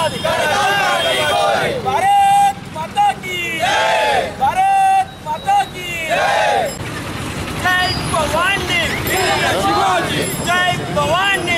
జిందాబాద్ భారత్ మాతా కీ భారత్ మాతా కీ జై భవానీ జై భవానీ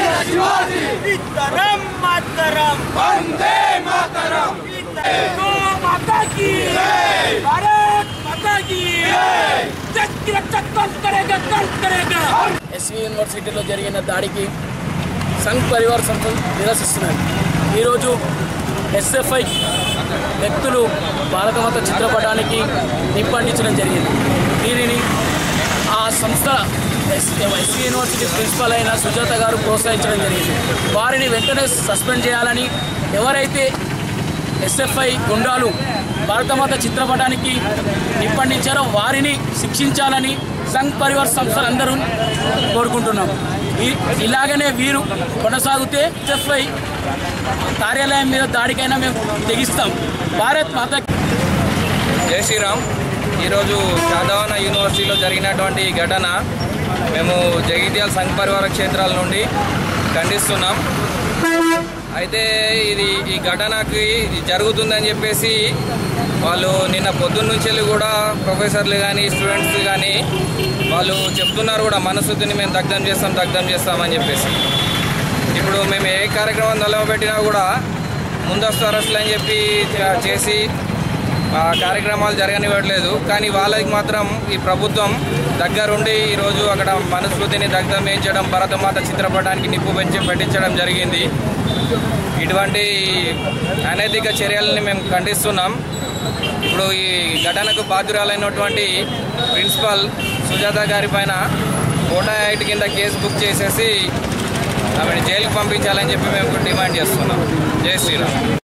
ఇతరం మాతరం వందే మాతరం गो माता की भारत माता की देश की रक्षा कौन करेगा कौन करेगा ఎస్వి యూనివర్సిటీలో జరిగిన దాడికి సంఘ్ పరివార్ సంస్థ నిరసిస్తున్నారు ఈరోజు ఎస్ఎఫ్ఐ వ్యక్తులు భారతమాత చిత్రపటానికి నిప్పండించడం జరిగింది దీనిని ఆ సంస్థ ఎస్ ఎస్వి యూనివర్సిటీ ప్రిన్సిపల్ అయిన సుజాత గారు ప్రోత్సహించడం జరిగింది వారిని వెంటనే సస్పెండ్ చేయాలని ఎవరైతే ఎస్ఎఫ్ఐ గుండాలు భారతమాత చిత్రపటానికి నిప్పండించారో వారిని శిక్షించాలని సంఘ్ పరివార్ సంస్థలందరూ కోరుకుంటున్నాం ఈ- ఇలాగనే వీరు కొనసాగితే ఎస్ఎఫ్ఐ కార్యాలయం మీద దాడికైనా మేము తెగిస్తాం భారత్ మాత జై శ్రీరామ్ ఈరోజు శాతవాన యూనివర్సిటీలో జరిగినటువంటి ఈ ఘటన మేము జగిత్యాల సంఘ పరివార క్షేత్రాల నుండి ఖండిస్తున్నాం అయితే ఇది ఈ ఘటనకి ఇది జరుగుతుందని చెప్పేసి వాళ్ళు నిన్న పొద్దున్న నుంచి వెళ్ళి కూడా ప్రొఫెసర్లు కానీ స్టూడెంట్స్ కానీ వాళ్ళు చెప్తున్నారు కూడా మనశుద్ధిని మేము దగ్ధం చేస్తాం దగ్ధం చేస్తామని చెప్పేసి ఇప్పుడు మేము ఏ కార్యక్రమం తలపెట్టినా కూడా ముందస్తు అరెస్టులు అని చెప్పి చే- చేసి ఆ కార్యక్రమాలు జరగనివ్వట్లేదు కానీ వాళ్ళకి మాత్రం ఈ ప్రభుత్వం దగ్గరుండి ఈరోజు అక్కడ మనస్మృతిని దగ్ధం వేయించడం భరతమాత చిత్రపటానికి నిప్పు పెంచి పెట్టించడం జరిగింది ఇటువంటి అనైతిక చర్యలని మేము ఖండిస్తున్నాం ఇప్పుడు ఈ ఘటనకు బాధ్యురాలైనటువంటి ప్రిన్సిపల్ సుజాత గారి పైన కోటా యాక్ట్ కింద కేసు బుక్ చేసేసి ఆమెను జైలుకి పంపించాలని చెప్పి మేము డిమాండ్ చేస్తున్నాం జై శ్రీరామ్